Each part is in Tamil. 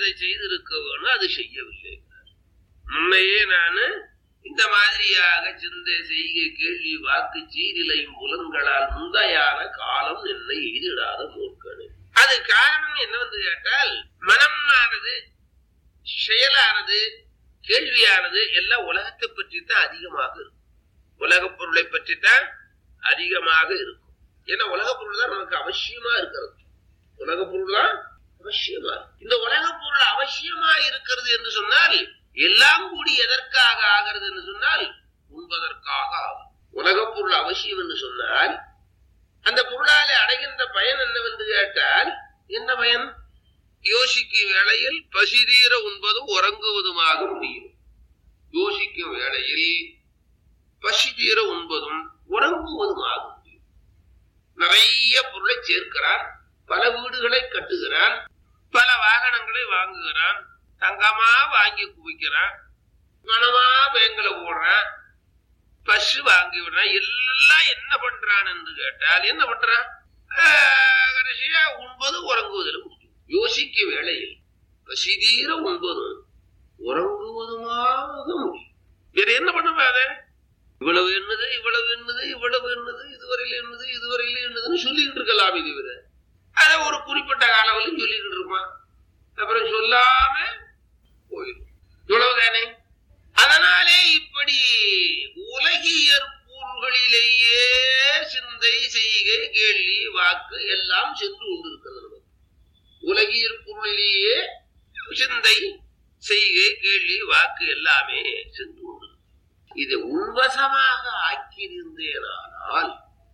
இதை செய்திருக்க வேணும் அது செய்யவில்லை முன்னையே நான் இந்த மாதிரியாக சிந்தை செய்கை கேள்வி வாக்கு சீரிலையும் புலன்களால் முந்தையான காலம் என்னை எதிராத மூர்க்கனு அது காரணம் என்னவென்று கேட்டால் மனமானது செயலானது கேள்வியானது எல்லாம் உலகத்தை பற்றி தான் அதிகமாக இருக்கும் உலகப் பொருளை பற்றி தான் அதிகமாக இருக்கும் ஏன்னா உலகப் பொருள் தான் நமக்கு அவசியமா இருக்கிறது உலகப் பொருள் தான் அவசியமா இருக்கு. இந்த உலகப் பொருள் அவசியமா இருக்கிறது என்று சொன்னால் எல்லாம் கூடி எதற்காக ஆகிறது என்று சொன்னால் உண்பதற்காக ஆகும் உலகப் பொருள் அவசியம் என்று சொன்னால் அந்த பொருளாலே அடைகின்ற பயன் என்னவென்று கேட்டால் என்ன பயன் யோசிக்கும் வேளையில் பசிதீர உண்பதும் உறங்குவதுமாக முடியும் யோசிக்கும் வேளையில் பசிதீர உண்பதும் உறங்குவதுமாக முடியும் நிறைய பொருளை சேர்க்கிறான் பல வீடுகளை கட்டுகிறான் பல வாகனங்களை வாங்குகிறான் தங்கமா வாங்கி குவிக்கிறான் பணமா பேங்க்ல போடுறான் பஸ் வாங்கி விடுறான் எல்லாம் என்ன பண்றான் என்று கேட்டால் என்ன பண்றான் ஆஹ், கடைசியா உண்பது உறங்குவதில் முடியும் யோசிக்க வேளையில் பசிதீர உண்பதும் உறங்குவதுமாக முடியும் வேற என்ன பண்ணுவாத இவ்வளவு என்னது இவ்வளவு என்னது இவ்வளவு என்னது இதுவரையில என்னது இதுவரையில என்னதுன்னு சொல்லிக்கிட்டு இருக்கலாம் இது இவரு அதை ஒரு குறிப்பிட்ட காலவரையும் சொல்லிக்கிட்டு இருப்பான் அப்புறம் சொல்லாம போயிடும் இவ்வளவுதானே அதனாலே இப்படி உலகியற் பொருள்களிலேயே சிந்தை செய்கை கேள்வி வாக்கு எல்லாம் சென்று கொண்டிருக்கிறது நமக்கு. உலகியற் பொருளிலேயே சிந்தை செய்கை கேள்வி வாக்கு எல்லாமே சென்று கொண்டிருக்கிறது இதை உன்வசமாக ஆக்கியிருந்தேனானால்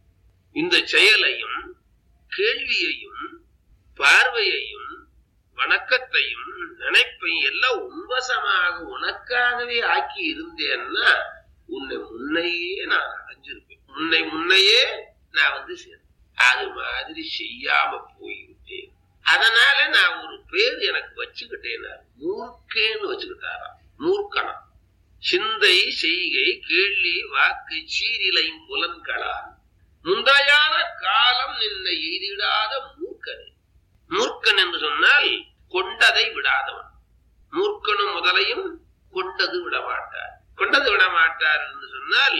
இந்த செயலையும் கேள்வியையும் பார்வையையும் வணக்கத்தையும் நினைப்பையும் எல்லாம் உன்வசமாக உனக்காகவே ஆக்கி இருந்தேன்னா உன்னை முன்னையே நான் அடைஞ்சிருப்பேன் உன்னை முன்னையே நான் வந்து சேர்ந்தேன் அது மாதிரி செய்யாம போய்விட்டேன் அதனால நான் ஒரு பேர் எனக்கு வச்சுக்கிட்டேன் மூர்க்கேன்னு வச்சுக்கிட்டாராம் மூர்க்கணம் சிந்தை செய்கை கேள்வி வாக்கு சீரிலையும் புலன்களால் முந்தையான காலம் நின்னை எய்திடாத மூர்க்கனே மூர்க்கன் என்று சொன்னால் கொண்டதை விடாதவன் மூர்க்கனும் முதலையும் கொண்டது விட மாட்டார் கொண்டது விட மாட்டார் என்று சொன்னால்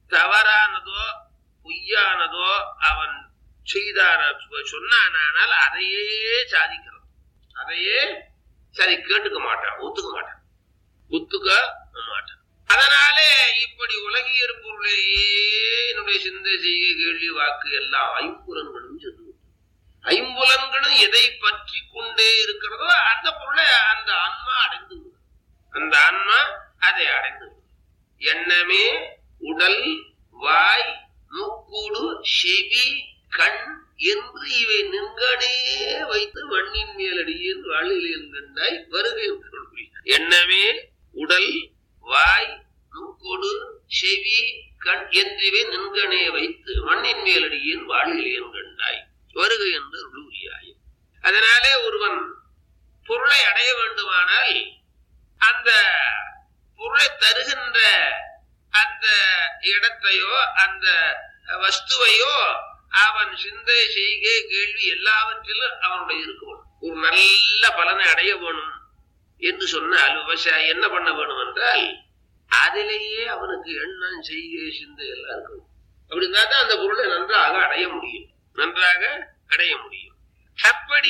தவறானதோ பொய்யானதோ அவன் செய்தான சொன்னானால் அதையே சாதிக்கிறான் அதையே சரி கேட்டுக்க மாட்டான் ஒத்துக்க மாட்டான் ஒத்துக்க மாட்டான் அதனாலே இப்படி உலகியற் பொருளையே என்னுடைய சிந்தை செய்ய கேள்வி வாக்கு எல்லாம் ஐம்புலன்களும் சென்று விட்டது. ஐம்புலன்களும் எதை பற்றி கொண்டே இருக்கிறதோ அந்த பொருளை அந்த ஆன்மா அடைந்து விடும். அந்த ஆன்மா அதை அடைந்து விடும். எண்ணமே உடல் வாய் மூக்கூடு செவி கண் என்று இவை நின்கனே வைத்து மண்ணின் மேலடியில் வாழில் என்கண்டாய் வருகை என்று எண்ணமே உடல் வாய் மூக்கோடு செவி கண் என்றிவை நின்கனே வைத்து மண்ணின் மேலடியின் வாழில் என்கண்டாய் வருகை என்று உருவியாய் அதனாலே ஒருவன் பொருளை அடைய வேண்டுமானால் அந்த பொருளை தருகின்ற அந்த இடத்தையோ அந்த வஸ்துவையோ அவன் சிந்தை செய்கை கேள்வி எல்லாவற்றிலும் அவனுடைய இருக்கும் ஒரு நல்ல பலனை அடைய வேணும் என்று சொன்னால் விவசாயி என்ன பண்ண வேணும் என்றால் அதிலேயே அவனுக்கு எண்ணம் செய்கை சிந்தை எல்லாம் இருக்கும் அப்படி இருந்தா தான் அந்த பொருளை நன்றாக அடைய முடியும் நன்றாக அடைய முடியும் அப்படி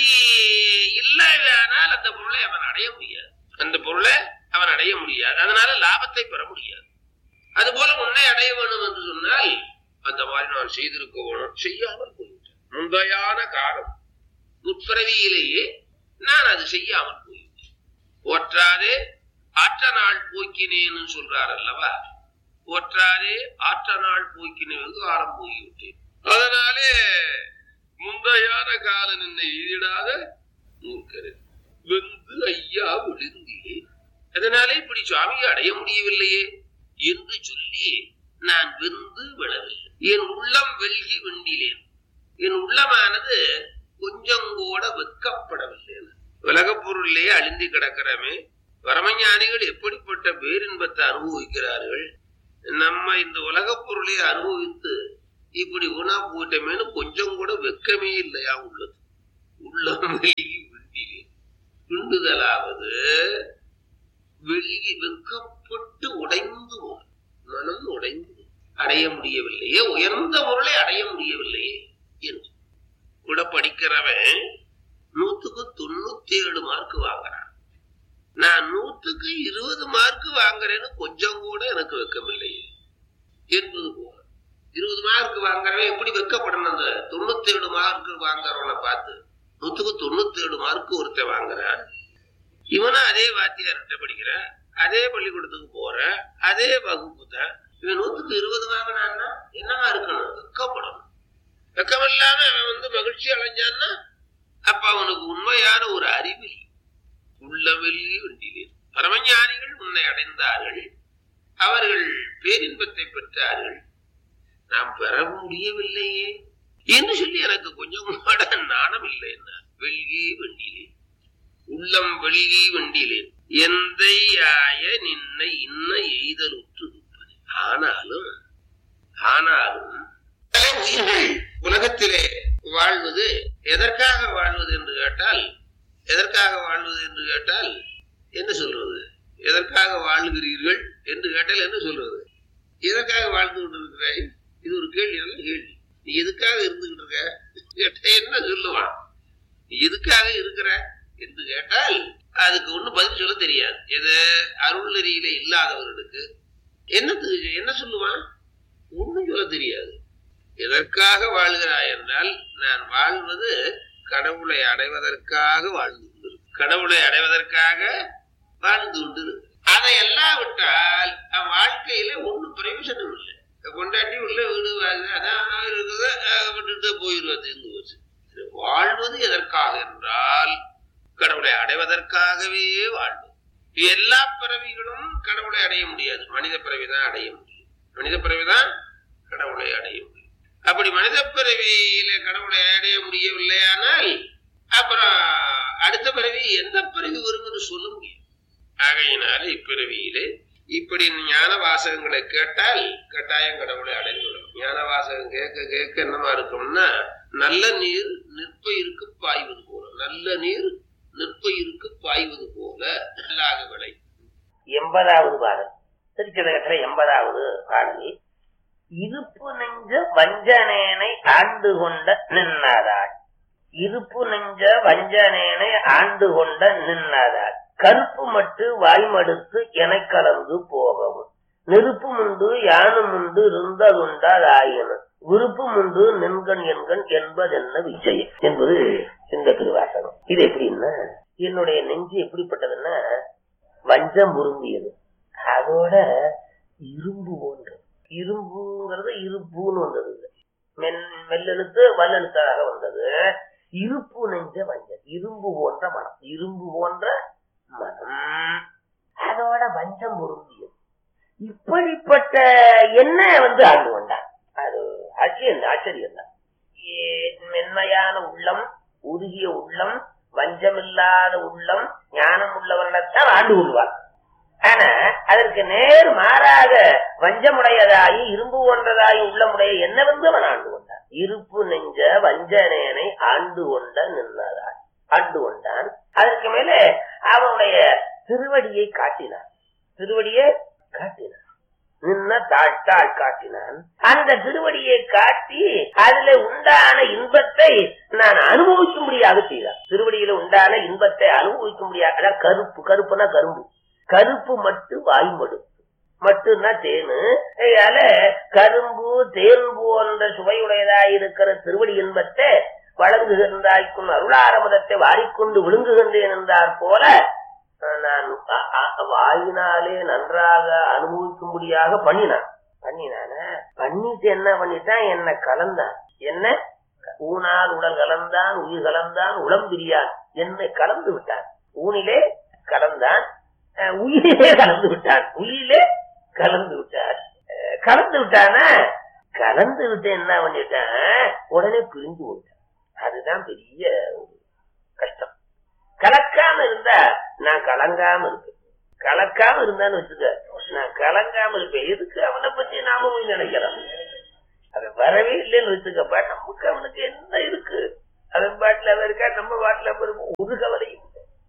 இல்லையானால் அந்த பொருளை அவன் அடைய முடியாது அந்த பொருளை அவன் அடைய முடியாது அதனால லாபத்தை பெற முடியாது அதுபோல உன்னை அடைய வேணும் என்று சொன்னால் அந்த மாதிரி நான் செய்திருக்க வேணும் செய்யாமல் போய்விட்டேன் முந்தையான காலம் முற்பிறவியிலேயே நான் அது செய்யாமல் போய்விட்டேன் போற்றாதே ஆற்ற நாள் போக்கினேன்னு சொல்றார் அல்லவா போற்றாதே ஆற்ற நாள் போக்கின வெகு காலம் போய்விட்டேன் அதனாலே முந்தையான கால நின்னை எதிராத மூர்க்கரு வெந்து ஐயா விழுந்தியே அதனாலே இப்படி சுவாமியை அடைய முடியவில்லையே என்று சொல்லி நான் வெந்து விழவில்லை என் உள்ளம் வெல்கி வெண்டிலேன் என் உள்ளமானது கொஞ்சம் கூட வெட்கப்படவில்லை உலகப் பொருளிலே அழிந்து கிடக்கிறமே பரமஞானிகள் எப்படிப்பட்ட பேரின்பத்தை அனுபவிக்கிறார்கள் நம்ம இந்த உலகப் பொருளை அனுபவித்து இப்படி உணா போயிட்டமேனு கொஞ்சம் கூட வெக்கமே இல்லையா உள்ளது உள்ளம் வெல்கி வெண்டிலேன் கிண்டுதலாவது வெளியே வெக்கப்பட்டு உடைந்து போகும். மனம் உடைந்து அடைய முடியவில்லையே உயர்ந்த பொருளை அடைய முடியவில்லையே என்று கூட படிக்கிறவன் நூத்துக்கு தொண்ணூத்தி ஏழு மார்க் வாங்குறான் நான் நூத்துக்கு இருபது மார்க் வாங்குறேன்னு கொஞ்சம் கூட எனக்கு வெக்கமில்லையே என்பது போல இருபது மார்க் வாங்குறவன் எப்படி வெக்கப்படணும் அந்த தொண்ணூத்தி ஏழு மார்க் வாங்குறவனை பார்த்து நூத்துக்கு தொண்ணூத்தி ஏழு மார்க் ஒருத்தன் வாங்குறான் இவனும் அதே வாத்தியார்கிட்ட படிக்கிற அதே பள்ளிக்கூடத்துக்கு போற அதே வகுப்பு தான் இவன் நூத்துக்கு இருபது வாங்கினான்னா என்னவா இருக்கணும் வெக்கப்படணும் வெக்கம் இல்லாம அவன் வந்து மகிழ்ச்சி அடைஞ்சான்னா அப்ப அவனுக்கு உண்மையான ஒரு அறிவில் உள்ளவெளி வண்டியிலே பரமஞானிகள் உன்னை அடைந்தார்கள் அவர்கள் பேரின்பத்தை பெற்றார்கள் நாம் பெற முடியவில்லையே என்று சொல்லி எனக்கு கொஞ்சம் கூட நாணம் இல்லை என்ன வெள்ளி வண்டியிலே உள்ளம் வெள்ளி வண்டியிலே எந்தையாய நின்னை இன்ன எய்தலுற்று இருப்பது ஆனாலும் ஆனாலும் பல உயிர்கள் உலகத்திலே வாழ்வது எதற்காக வாழ்வது என்று கேட்டால் எதற்காக வாழ்வது என்று கேட்டால் என்ன சொல்றது எதற்காக வாழுகிறீர்கள் என்று கேட்டால் என்ன சொல்றது எதற்காக வாழ்ந்து கொண்டிருக்கிறாய் இது ஒரு கேள்வி நல்ல கேள்வி நீ எதுக்காக இருந்துகிட்டு இருக்க கேட்டா என்ன சொல்லுவான் நீ எதுக்காக இருக்கிற என்று கேட்டால் அதுக்கு ஒண்ணும் பதில் சொல்ல தெரியாது எது அருள் நெறியில இல்லாதவர்களுக்கு என்னத்துக்கு என்ன சொல்லுவான் ஒண்ணும் சொல்ல தெரியாது எதற்காக வாழ்கிறாய் என்றால் நான் வாழ்வது கடவுளை அடைவதற்காக வாழ்ந்து கொண்டிருக்கு கடவுளை அடைவதற்காக வாழ்ந்து கொண்டிருக்கு அதை எல்லாம் விட்டால் அவன் வாழ்க்கையில ஒண்ணும் பிரயோஜனம் இல்லை கொண்டாட்டி உள்ள வீடு வாங்க அதான் இருக்குது அஹ் விட்டுட்டு போயிடுவது தீர்ந்து போச்சு இது வாழ்வது எதற்காக என்றால் கடவுளை அடைவதற்காகவே வாழ்வது எல்லா பிறவிகளும் கடவுளை அடைய முடியாது மனித பிறவி தான் அடைய முடியும் மனித பிறவி தான் கடவுளை அடைய முடியும் அப்படி மனித பிறவியில கடவுளை அடைய முடியவில்லையானால் அப்புறம் அடுத்த பிறவி எந்த பிறவி வரும் என்று சொல்ல முடியும் ஆகையினால இப்பிறவியிலே இப்படி ஞான வாசகங்களை கேட்டால் கட்டாயம் கடவுளை அடைந்து விடும் ஞான வாசகம் கேட்க கேட்க என்னமா இருக்கும்னா நல்ல நீர் நிற்பயிருக்கு பாய்வது போல நல்ல நீர் நிற்பயிருக்கு பாய்வது போல நல்லாக விளை எண்பதாவது பாடல் திருச்சதகத்துல எண்பதாவது பாடல் இருப்பு நெஞ்ச வஞ்சனேனை ஆண்டு கொண்ட நின்னாதாள் இருப்பு நெஞ்ச வஞ்சனேனை ஆண்டு கொண்ட நின்னாதாள் கருப்பு மட்டு வாய்மடுத்து என கலந்து போகவும் நெருப்பும் உண்டு யானும் உண்டு இருந்ததுண்டால் ஆயின விருப்பம் உண்டு நின்கண் என்கண் என்பதென்ன விஷயம் என்பது இந்த திருவாசகம் இது எப்படின்னா என்னுடைய நெஞ்சு எப்படிப்பட்டதுன்னா வஞ்சம் பொருந்தியது அதோட இரும்பு போன்றது இரும்புங்கிறது இருப்புன்னு வந்தது இல்ல. மென் மெல்லெழுத்து வல்லெழுத்தாக வந்தது இருப்பு நெஞ்ச வஞ்சம் இரும்பு போன்ற மனம் இரும்பு போன்ற மனம் அதோட வஞ்சம் பொருந்தியது இப்படிப்பட்ட என்ன வந்து ஆண்டு கொண்டான் அது ஆச்சரியம் ஆச்சரியம் தான் ஏ- மென்மையான உள்ளம் உருகிய உள்ளம் வஞ்சமில்லாத உள்ளம் ஞானம் உள்ளவர்களைத்தான் ஆண்டு கொள்வார் ஆனா அதற்கு நேர் மாறாக வஞ்சமுடையதாயி இரும்பு போன்றதாயி உள்ளமுடைய என்ன வந்து அவன் ஆண்டு கொண்டான் இருப்பு நெஞ்ச வஞ்சனேனை ஆண்டு கொண்ட நின்றதாய் ஆண்டு கொண்டான் அதற்கு மேலே அவனுடைய திருவடியை காட்டினான் திருவடியை காட்டினான் நின்ன தாழ்த்தாள் காட்டினான் அந்த திருவடியை காட்டி அதுல உண்டான இன்பத்தை நான் அனுபவிக்கும்படியாக செய்தார் திருவடியில உண்டான இன்பத்தை அனுபவிக்கும்படியாக அதான் கருப்பு கருப்புனா கரும்பு கருப்பு மட்டு வாய்மடுப்பு மட்டும்னா தேனு அதனால கரும்பு தேன் போன்ற சுவையுடையதாய் இருக்கிற திருவடி இன்பத்தை வழங்குகின்றாய்க்கும் அருளாரமதத்தை வாரிக்கொண்டு விழுங்குகின்றேன் என்றார் போல நான் அ- அ- வாயினாலே நன்றாக அனுபவிக்கும்படியாக பண்ணினான் பண்ணினான பண்ணிட்டு என்ன பண்ணிட்டான் என்ன கலந்தான் என்ன ஊனால் உடல் கலந்தான் உயிர் கலந்தான் உளம் பிரியான் என்னை கலந்து விட்டான் ஊனிலே கலந்தான் அஹ் உயிரிலே கலந்து விட்டான் உயிரிலே கலந்து விட்டான் அஹ் கலந்து விட்டானா கலந்து விட்டு என்ன பண்ணிட்டான் உடனே பிரிஞ்சு போயிட்டான் அதுதான் பெரிய ஒரு கஷ்டம் கலக்காம இருந்தா நான் கலங்காம இருப்பேன் கலக்காம இருந்தான்னு வச்சுக்க நான் கலங்காம இருப்பேன் எதுக்கு அவனை பத்தி நாம போய் நினைக்கிறோம் அவன் வரவே இல்லைன்னு வச்சுக்கப்பா நமக்கு அவனுக்கு என்ன இருக்கு அவன் பாட்டுல அவன் இருக்கா நம்ம பாட்டுல அவன் இருக்கும் ஒரு கவலையும் இல்லை.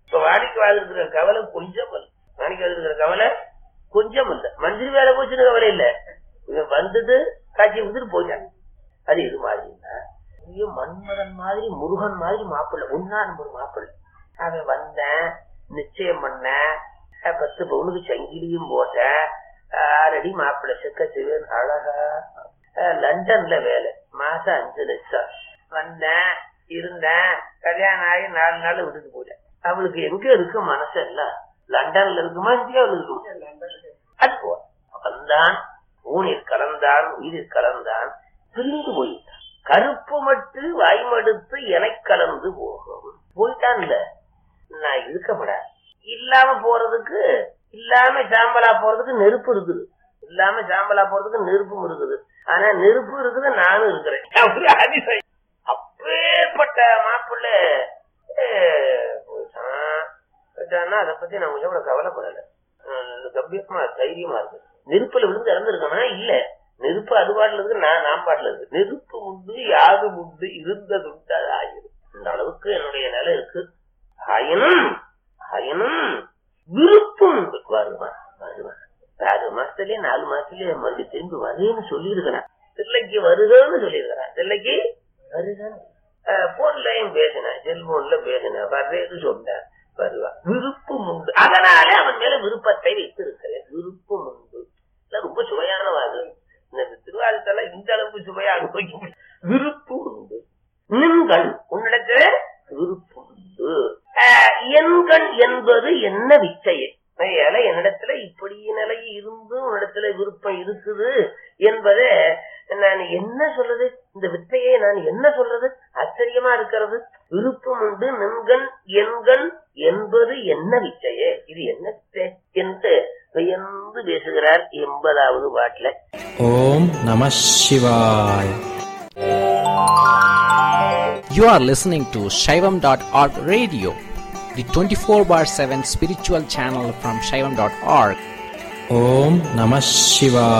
இப்ப வாடிக்கைவாதி இருக்கிற கவலை கொஞ்சம் இல்ல வாடிக்கைவாதி இருக்கிற கவலை கொஞ்சம் இல்ல மந்திரி வேலை போச்சுன்னு கவலை இல்ல இவன் வந்துட்டு காட்சி கொடுத்துட்டு போயிட்டாங்க அது இது மாதிரின்னா ஐயோ மன்மதன் மாதிரி முருகன் மாதிரி மாப்பிள்ளை ஒன்னா நம்பர் மாப்பிள்ளை அவன் வந்தேன் நிச்சயம் பண்ணேன் அஹ் பத்து பவுனுக்கு சங்கிலியும் போட்டேன் ஆறடி மாப்பிள்ளை செக்க சிவன் அழகா அஹ் லண்டன்ல வேலை மாசம் அஞ்சு லட்சம் வந்தேன் இருந்தேன் கல்யாணம் ஆகி நாலு நாள் விட்டுட்டு போயிட்டேன் அவளுக்கு எங்க இருக்கு மனசு எல்லாம் லண்டன்ல இருக்குமா இந்தியாவில் இருக்குமா அது போ வந்தான் ஊனில் கலந்தான் உயிரில் கலந்தான் பிரிந்து போயிட்டான் கருப்பு மட்டு வாய்மடுத்து எனை கலந்து போகும் போயிட்டான் இல்ல நான் இருக்கப்படா இல்லாம போறதுக்கு இல்லாம சாம்பலா போறதுக்கு நெருப்பு இருக்குது இல்லாம சாம்பலா போறதுக்கு நெருப்பும் இருக்குது ஆனா நெருப்பு இருக்குது நானும் இருக்கிறேன் அப்படி அதிசயம் அப்பேற்பட்ட மாப்பிள்ளை அஹ், போயிட்டான் போயிட்டான்னா அதை பத்தி நான் கொஞ்சம் கூட கவலைப்படல அஹ், கம்பீரமா தைரியமா இருக்கு நெருப்புல விழுந்து இறந்துருக்கனா இல்ல நெருப்பு அது பாட்டுல இருக்கு நான் நான் பாட்டுல இருக்கு நெருப்பு உண்டு யாது உண்டு இருந்தது உண்டு அது ஆயிரும் இந்த அளவுக்கு என்னுடைய நிலை இருக்கு ஆயினும் ஆயினும் விருப்பம் உண்டு வருவான் வருவான் ஆறு மாசத்துலயே நாலு மாசத்துலயே மறுபடியும் திரும்பி வருன்னு சொல்லியிருக்கிறான் தில்லைக்கு வருகன்னு சொல்லியிருக்கிறான் தில்லைக்கு வருகன்னு போன்லயும் பேசினேன் செல்போன்ல பேசினேன் வர்றேன்னு சொன்னேன் வருவான் விருப்பம் உண்டு அதனால அவன் மேல விருப்பத்தை வைத்திருக்கிறேன் விருப்பம் உண்டு இல்ல ரொம்ப சுவையான வாது இந்த திருவாரூத்தெல்லாம் இந்த அளவுக்கு சுவையா அனுபவிக்க முடியாது. விருப்பம் உண்டு நின்கள் உன்னிடத்துல விருப்பம் உண்டு ஆஹ், எண்கள் என்பது என்ன விச்சையே ஏல என்னிடத்துல இப்படி நிலை இருந்து உன்னிடத்துல விருப்பம் இருக்குது என்பதை நான் என்ன சொல்றது இந்த வித்தையை நான் என்ன சொல்றது ஆச்சரியமா இருக்கிறது விருப்பம் உண்டு நின்கண் எண்கண் என்பது என்ன விச்சையே இது என்ன வித்தை என்று வியந்து பேசுகிறார் எண்பதாவது பாட்டுல ஓம் நம சிவாய் You are listening to Shaivam.org radio, the 24 bar 7 spiritual channel from Shaivam.org. Om Namah Shivaya.